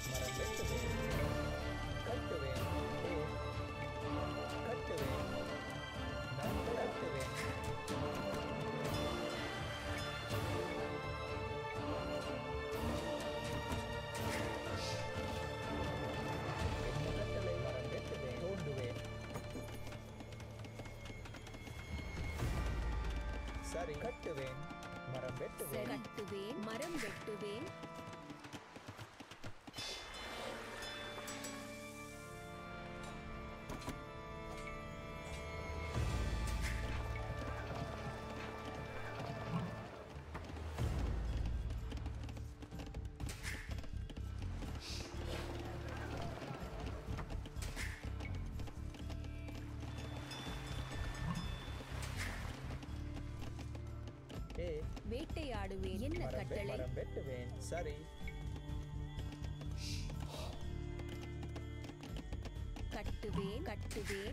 மரம் வெட்டுவேன் கட்டுவேன் ஏ கட்டுவேன் நான் கட்டுவேன் என்ன கட்டளை மரம் வெட்டுவேன் தோண்டுவேன் சரி கட்டுவேன் மரம் வெட்டுவேன் கட்டுவேன் மரம் வெட்டுவேன் ஏ வேட்டையாடுவேன் என்ன மரம் வெ- கட்டளை மரம் வெட்டுவேன் சரி கட்டுவேன் கட்டுவேன்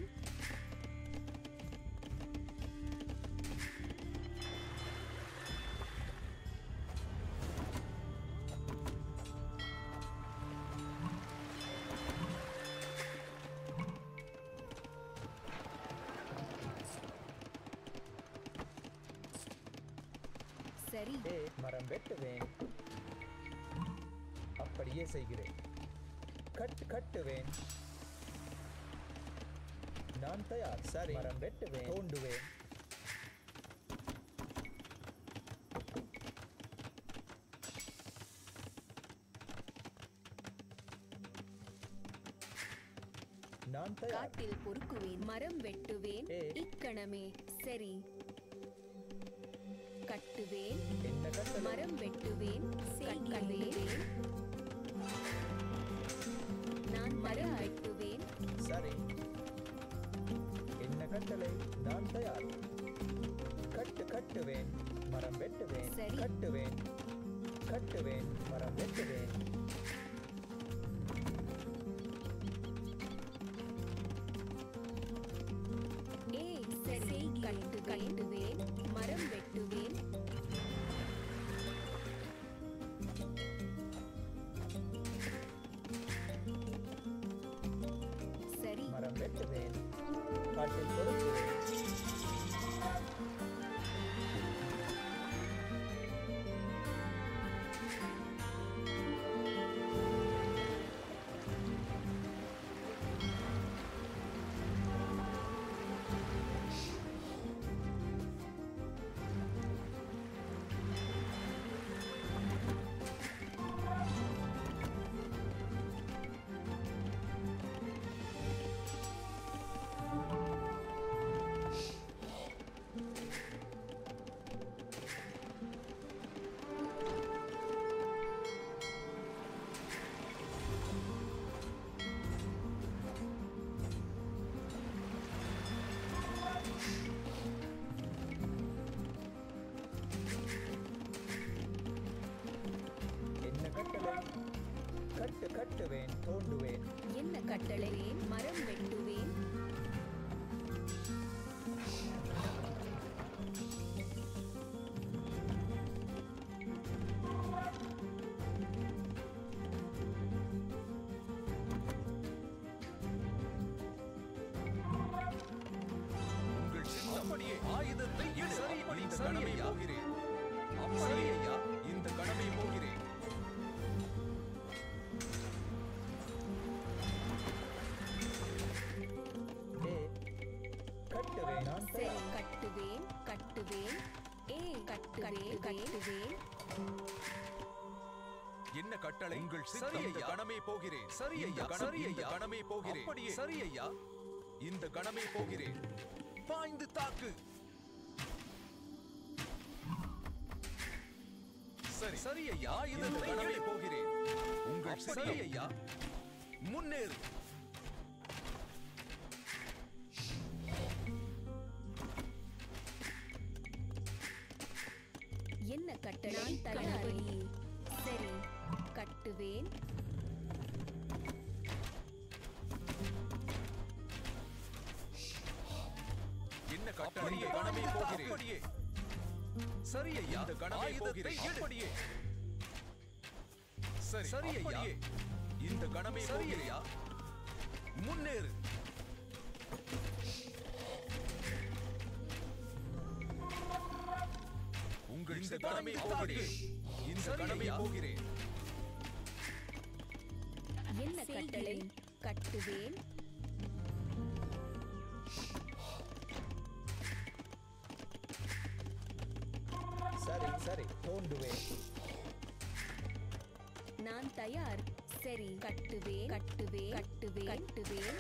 சரி ஏ மரம் வெட்டுவேன் அப்படியே செய்கிறேன் கட் கட்டுவேன் நான் தயார் சரி மரம் வெட்டுவேன் தோண்டுவேன் நான் தயார் காட்டில் பொறுக்குவேன் மரம் வெட்டுவேன் ஏ. இக்கணமே சரி கட்டுவேன் என்ன கட்டளை மரம் வெட்டுவேன் கட்டுவேன் நான் மரம் வெட்டுவேன் சரி என்ன கட்டளை நான் தயார் கட்டு கட்டுவேன் மரம் வெட்டுவேன் சரி. கட்டுவேன் கட்டுவேன் மரம் வெட்டுவேன் ஏ சரி கட்டு கட்டுவேன் மரம் வெட்டுவேன் சரி மரம் வெட்டுவேன் காட்டில் பொறுக்குவேன் என்ன கட்டளை கட்டு கட்டுவேன் தோண்டுவேன் என்ன கட்டளைவேன் மரம் வெட்டுவேன் உங்கள் சித்தம் அப்படியே ஆயுதத்தை எடு சரி இந்த கணமே போகிறேன் சரி ஐயா இந்த கணமே போகிறேன் ஏ கட்டுவேன் நான் சரி தயார் கட்டுவேன் கட்டுவேன் ஏ கட்டுவேன் கட்டுவேன் என்ன கட்டளை உங்கள் சித்தம் இந்த கணமே போகிறேன் சரி ஐயா சரி ஐயா கணமே போகிறேன் அப்படியே சரி ஐயா இந்த கணமே போகிறேன் பாய்ந்து தாக்கு சரி சரி ஐயா இந்த கணமே போகிறேன் உங்கள் சரி ஐயா முன்னேறு என்ன கட்டளை தயாரி சரி கட்டுவேன் என்ன கட்டளை கணமே போகிறேன் அப்படியே சரி ஐயா இந்த கணமே போகிறேன் அப்படியே சரி சரி ஐயா இந்த கணமே போகிறையா முன்னேறு உங்கள் இந்த கணமே போகிறேன் இந்த கணமே போகிறேன் என்ன கட்டளை கட்டுவேன் சரி சரி தோண்டுவேன் நான் தயார் சரி கட்டுவேன் கட்டுவேன் கட்டுவேன் கட்டுவேன்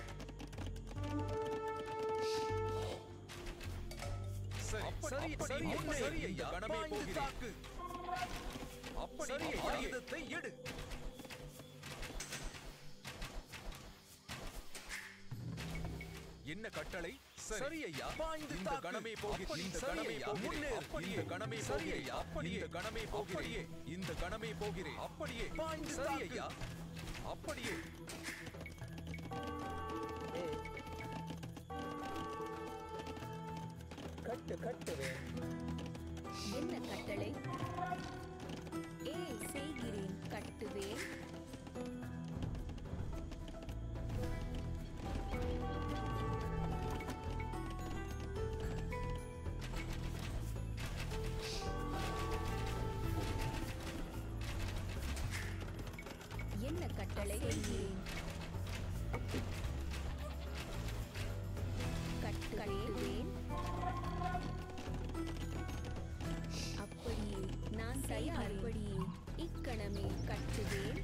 சரி சரி சரி சரி ஐயா கணமே போகிறேன் அப்படி சரி ஆயுதத்தை எடு என்ன கட்டளை சரி ஐயா இந்த கணமே போகிறேன் இந்த கணமே போகிறேன் இந்த கணமே போகிறேன் அப்படியே இந்த கணமே போகிறேன் இந்த கணமே போகிறேன் அப்படியே சரி ஐயா அப்படியே ஏ கட்டு கட்டுவேன் என்ன கட்டளை ஏ செய்கிறேன் கட்டுவேன் என்ன கட்டளை செய்கிறேன் கட்டுவேன் அப்படியே நான் தயார் அப்படியே இக்கணமே கட்டுவேன்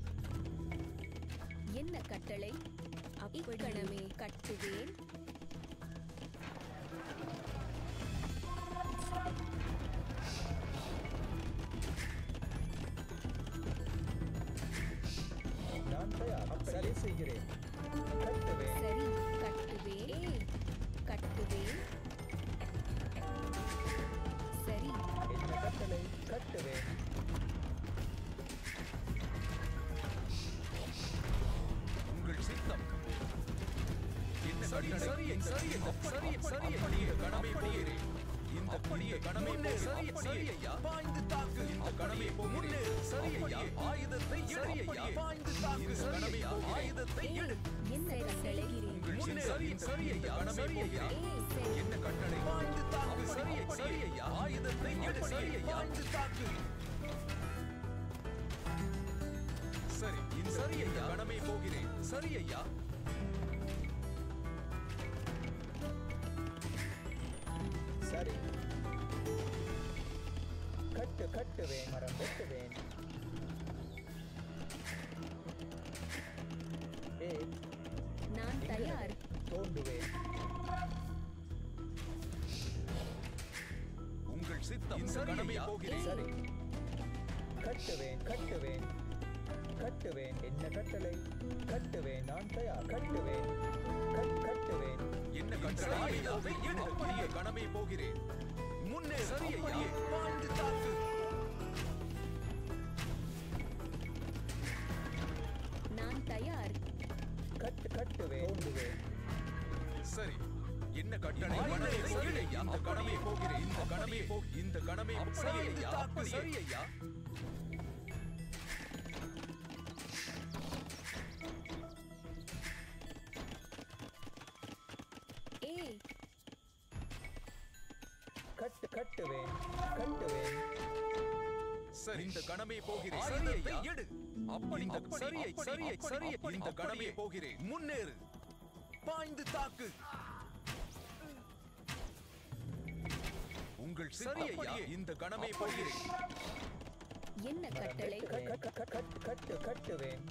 என்ன கட்டளை இக்கணமே கட்டுவேன் நான் தயார் சரி செய்கிறேன் கட்டுவேன் சரி கட்டுவேன் ஏ கட்டுவேன் சரி என்ன கட்டளை கட்டுவேன் உங்கள் சித்தம் என்ன சரி சரி சரி சரி சரி அப்படியே கணமே போகிறேன் இந்த அப்படியே கணமே சரி சரி ஐயா பாய்ந்து தாக்கு இந்த கணமே போகிறேன் சரி ஐயா ஆயுதத்தை சரி ஐயா பாய்ந்து தாக்கு சரி ஐயா ஆயுதத்தை எடு என்ன கட்டளை உங்கள் சரி சரி ஐயா கணமே போகிறேன் ஏ சரி என்ன கட்டளை பாய்ந்து தாக்கு சரி சரி ஐயா ஆயுதத்தை எடு சரி ஐயா பாய்ந்து தாக்கு சரி இந்த சரி ஐயா கணமே போகிறேன் சரி ஐயா சரி கட்டு கட்டுவேன் மரம் வெட்டுவேன் ஏ நான் தயார் தோண்டுவேன் உங்கள் சித்தம் இந்த கணமே போகிறேன் சரி கட்டுவேன் கட்டுவேன் கட்டுவேன் என்ன கட்டளை கட்டுவேன் நான் தயார் கட்டுவேன் கட் கட்டுவேன் என்ன கட்டளை ஆயுதத்தை எடு அப்படியே கணமே போகிறேன் முன்னே சரி ஐயா பாய்ந்து தாக்கு நான் தயார் கட்டு கட்டுவேன் தோண்டுவேன் சரி என்ன கட்டளை கணமே சரி ஐயா இந்த கணமே போகிறேன் இந்த கணமே போ இந்த கணமே சரி ஐயா அப்படி சரி ஐயா ஏ கட்டு கட்டுவேன் கட்டுவேன் சரி இந்த கணமே போகிறேன் சரி ஐயா எடு அப்படி இந்த சரி சரி சரி இந்த கணமே போகிறேன் முன்னேறு பாய்ந்து தாக்கு உங்கள் சரி ஐயா இந்த கணமே போகிறேன் என்ன கட்டளை கட்டு கட்டு கட்டு கட்டு கட்டுவேன்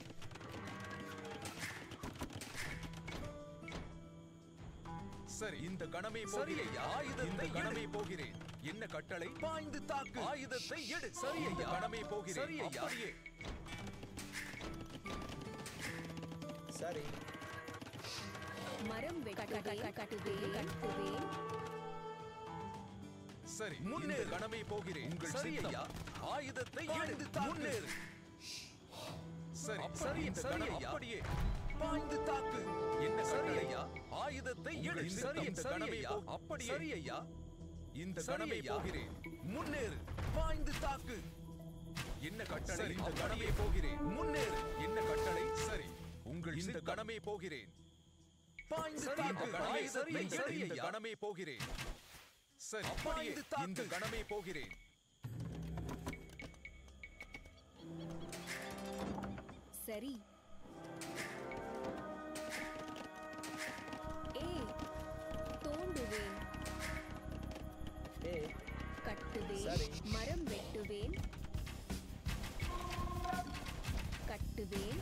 சரி இந்த கணமே போகிறேன் ஆயுதத்தை கணமே போகிறேன் என்ன கட்டளை பாய்ந்து தாக்கு ஆயுதத்தை எடு சரி ஐயா கணமே போகிறேன் சரி ஐயா அப்படியே சரி மரம் வெட்டுவேன் கட்டுவேன் கட்டுவேன் சரி முன்னேறு கணமே போகிறேன் உங்கள் சரி ஐயா ஆயுதத்தை எடுத்து முன்னேறு சரி சரி சரி ஐயா அப்படியே பாய்ந்து தாக்கு என்ன சரி ஐயா ஆயுதத்தை எடு சரி இந்த கணமே அப்படியே சரி ஐயா இந்த கணமே போகிறேன் முன்னேறு பாய்ந்து தாக்கு என்ன கட்டளை இந்த கணமே போகிறேன் முன்னேறு என்ன கட்டளை இந்த கணமே போகிறேன் பாய்ந்து தாக்கு ஆயுதத்தை எடு இந்த கணமே போகிறேன் சரி அப்படியே இந்த கணமே போகிறேன் சரி ஏ தோண்டுவேன் ஏ கட்டுவேன் சரி. மரம் வெட்டுவேன் கட்டுவேன்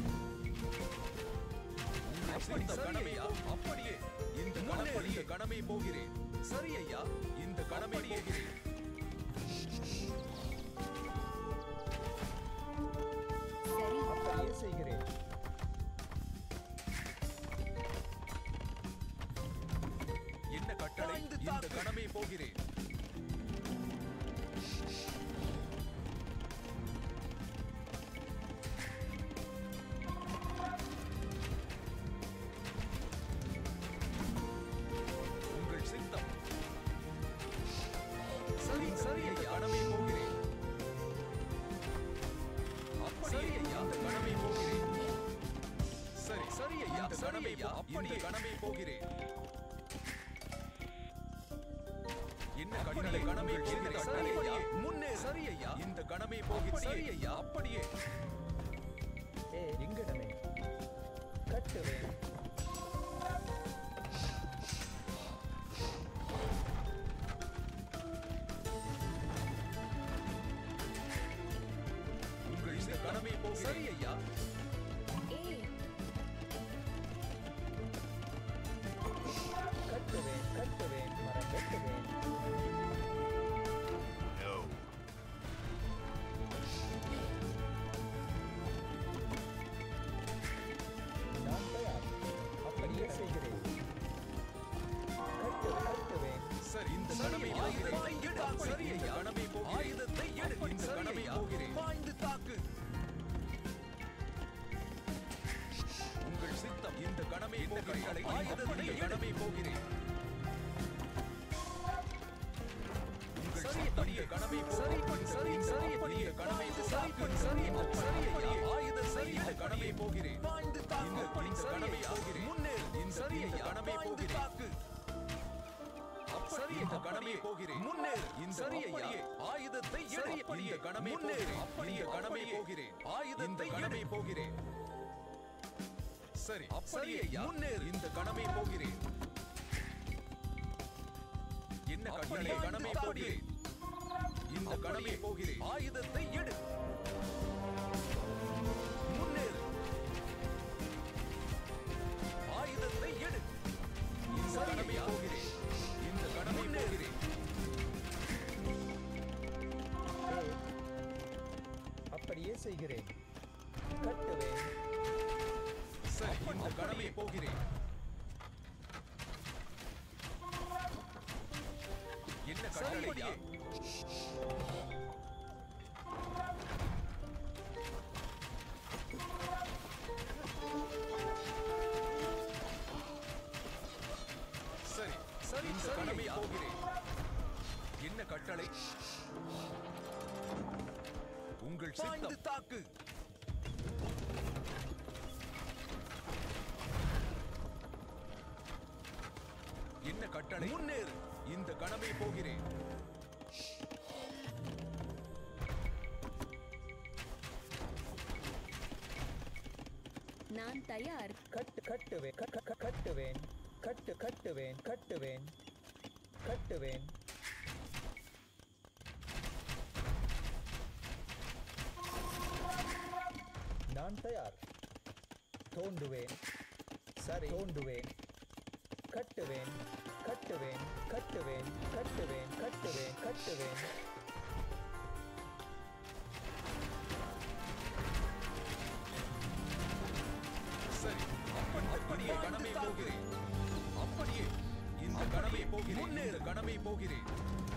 அப்படி கணமே அப்படியே இந்த கணமே இந்த கணமே போகிறேன் சரி ஐயா இந்த கணமே போகிறேன் சரி அப்படியே செய்கிறேன் என்ன கட்டளை இந்த கணமே போகிறேன் உங்கள் சித்தம் சரி சரி ஐயா கணமே போகிறேன் அப்படியே ஐயா இந்த கணமே போகிறேன் சரி சரி ஐயா இந்த கணமே அப்படியே கணமே போகிறேன் என்ன கட்டளை கணமே போகிறேன் சரி ஐயா முன்னே சரி ஐயா இந்த கணமே போகிறேன் சரி ஐயா அப்படியே ஏ எங்கிடமே கட்டுவேன் உங்கள் இந்த கணமே போகிறேன் சரி ஐயா ஏ கட்டுவேன் கட்டுவேன் மரம் வெட்டுவேன் நான் தயார் அப்படியே செய்கிறேன் கட்டு கட்டுவேன் சரி இந்த கணமே ஆயுதத்தை எடு சரி ஐயா கணமே போகிறேன் ஆயுதத்தை எடு இந்த கணமே போகிறேன் பாய்ந்து தாக்கு உங்கள் சித்தம் இந்த கணமே போகிறேன் ஆயுதத்தை கணமே போகிறேன் உங்கள் சித்தம் இந்த கணமே சரி சரி சரி இந்த கணமே சரி சரி சரி ஐயா ஆயுதம் சரி இந்த கணமே போகிறேன் பாய்ந்து தாக்கு இந்த கணமே போகிறேன் முன்னேறு இந்த சரி ஐயா கணமே போகிறேன் சரி இந்த கணமே போகிறேன் முன்னேறு இந்த சரி ஐயா ஆயுதத்தை எடு இந்த கணமே முன்னேறு அப்படியே கணமே போகிறேன் ஆயுதத்தை கணமே போகிறேன் சரி அப்படியே ஐயா முன்னேறு இந்த கணமே போகிறேன் என்ன கட்டளை கணமே போகிறேன் இந்த கணமே போகிறேன் ஆயுதத்தை எடு முன்னேறு ஆயுதத்தை எடு இந்த கணமே போகிறேன் இந்த கணமே போகிறேன் ஏ அப்படியே செய்கிறேன் கட்டுவேன் சரி இந்த கணமே போகிறேன் என்ன கட்டளையா சரி சரி இந்த கணமே போகிறேன் என்ன கட்டளை உங்கள் சித்தம் தாக்கு என்ன கட்டளை முன்னேறு இந்த கணமே போகிறேன் நான் தயார் கட்டு கட்டுவேன் க- க- க- கட்டுவேன் கட்டு கட்டுவேன் கட்டுவேன் கட்டுவேன் நான் தயார் தோண்டுவேன் சரி தோண்டுவேன் கட்டுவேன் கட்டுவேன் கட்டுவேன் கட்டுவேன் கட்டுவேன் கட்டுவேன் சரி அப்படி அப்படியே கணமே போகிறேன் அப்படியே இந்த கணமே போகிறேன் முன்னேறு கணமே போகிறேன்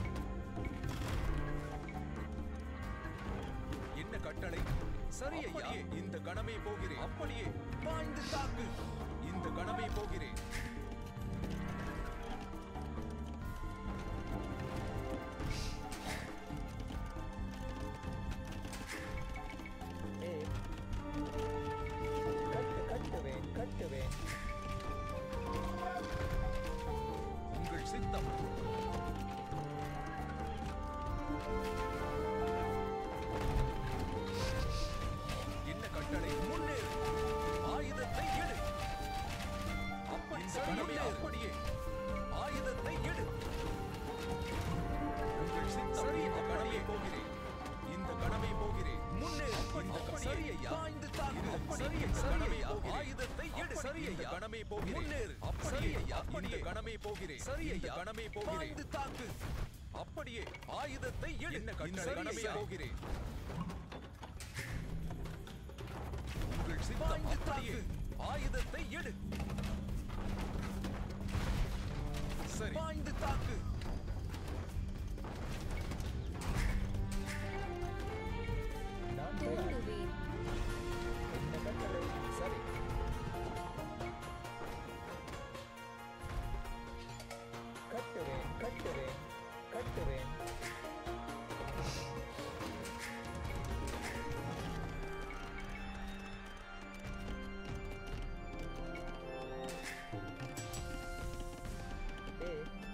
என்ன கட்டளை சரி ஐயா இந்த கணமே போகிறேன் அப்படியே பாய்ந்து தாக்கு இந்த கணமே போகிறேன் ஏ கட்டு கட்டுவேன் சரி சரியையா ஆயுதத்தை எடு சரியையா கணமே போகிறேன் முன்னேறு சரியையா அப்படியே கணமே போகிறேன் சரியையா கணமே போகிறேன் தாக்கு அப்படியே ஆயுதத்தை எடு என்ன கட்டளை கணமே போகிறேன் உங்கள் சித்தம் அப்படியே ஆயுதத்தை எடு சரி பாய்ந்து தாக்கு நான் தயார் தூண்டுவேன் என்ன கட்டளை சரி கட்டுவேன் கட்டுவேன் கட்டுவேன் ஏ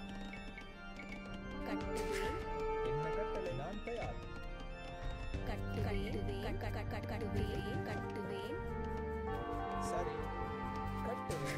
கட்டுவேன் என்ன கட்டளை நான் தயார் கட்டுவேன் கட்- கட்- கட்- கட்டுவேன் கட்டுவேன் சரி கட்டுவேன்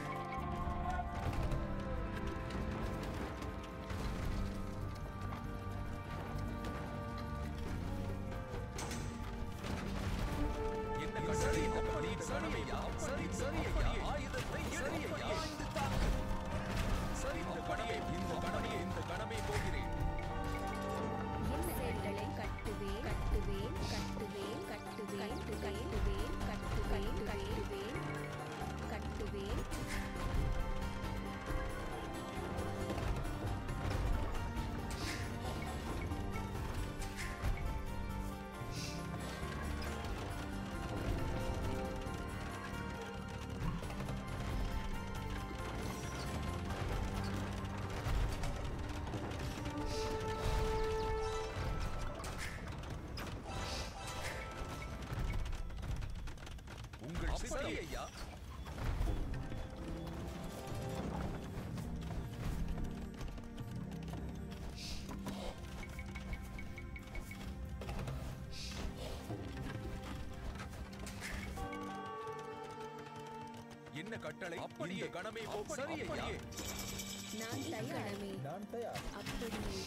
என்ன கட்டளை அப்படி சரியையா சரி சரியையா ஆயுதத்தை சரியையா பாய்ந்து தாக்கு சரி இந்த கணமே இந்த கணமே இந்த கணமே போகிறேன் என்ன செயல்களை கட்டுவேன் கட்டுவேன் கட்டுவேன் கட்டுவேன் கட்டுவேன் கட்டுவேன் கட்டுவேன் கட்டுவேன் உங்கள் சரியையா என்ன கட்டளை அப்படியே கணமே போ சரியையா நான் தயாரமே நான் தயார் அப்படியே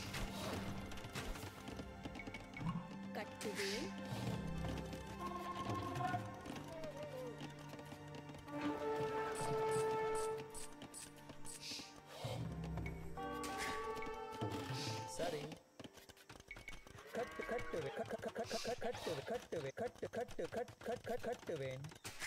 கட்டுவேன் சரி கட்டு கட்டுவேன் க- க- க- க- க- கட்டுவேன் கட்டுவேன் கட்டு கட்டு கட் கட் கட் கட்டுவேன்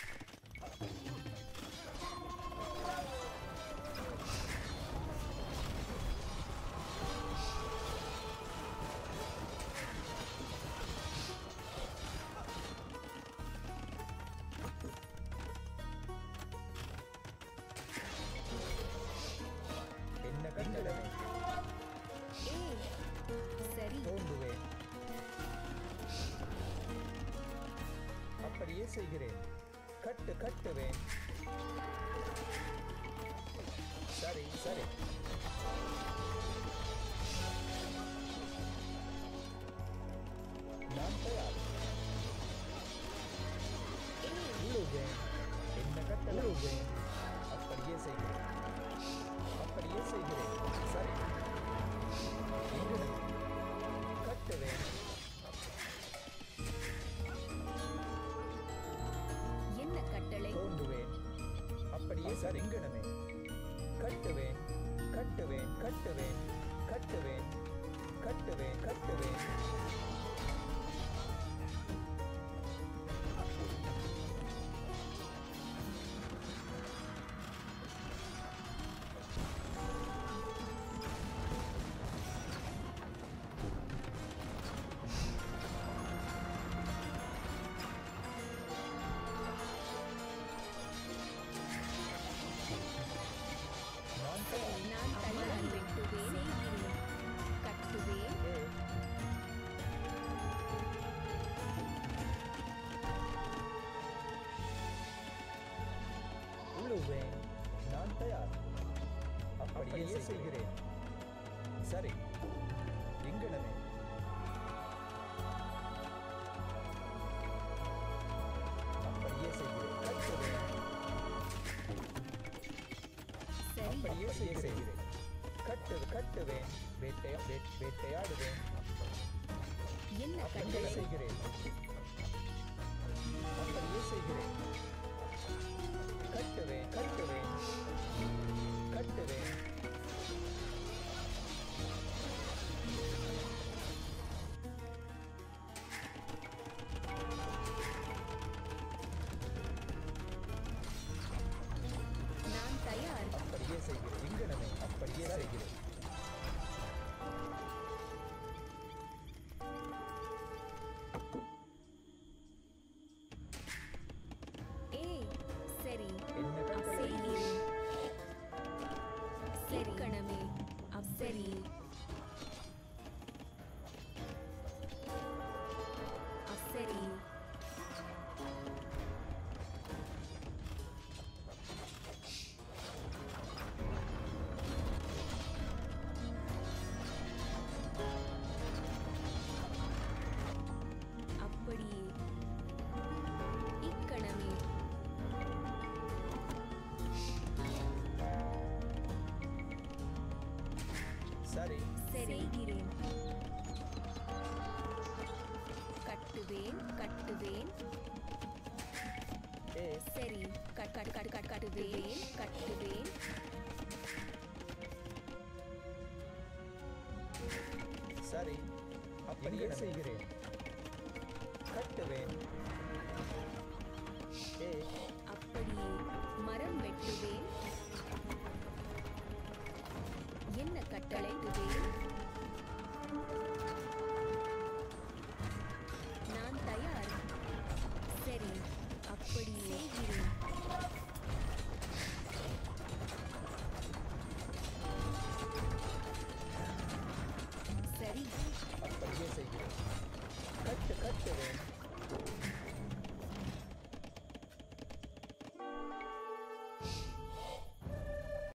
என்ன கட்டளை ஏய் சரி தோண்டுவேன் அப்படியே செய்கிறேன் கட்டு கட்டுவேன் சரி சரி நான் தயார் உழுவேன் என்ன கட்டளை உழுவேன் அப்படியே செய்கிறேன் அப்படியே செய்கிறேன் சரி இங்கிருந்து கட்டுவேன் என்ன கட்டளை தோண்டுவேன் அப்படியே சரிங்கணுமே கட்டுவேன் கட்டுவேன் கட்டுவேன் கட்டுவேன் கட்டுவேன் கட்டுவேன் நான் தயார் நான் தயார் வெட்டுவேன் கட்டுவேன் ஏ உழுவேன் நான் தயார் அப்படியே செய்கிறேன் சரி எங்கனமே அப்படியே செய்கிறேன் கட்டுவேன் சரி அப்படியே செய்கிறேன் கட்டு கட்டுவேன் வேட்டையா வேட்- வேட்டையாடுவேன் என்ன அப்படியே கட்டளை செய்கிறேன் அப்படியே செய்கிறேன் செய்கிறேன் இங்கனமே அப்படியே செய்கிறேன் ஏய் சரி என்ன கட்டளை செய்கிறேன் சரி கணமே சரி சரி அப்படியே இக்கணமே சரி செய்கிறேன் கட்டுவேன் கட்டுவேன் ஏ சரி கட் கட் கட் கட் கட்டுவேன் கட்டுவேன் சரி அப்படியே செய்கிறேன் கட்டுவேன்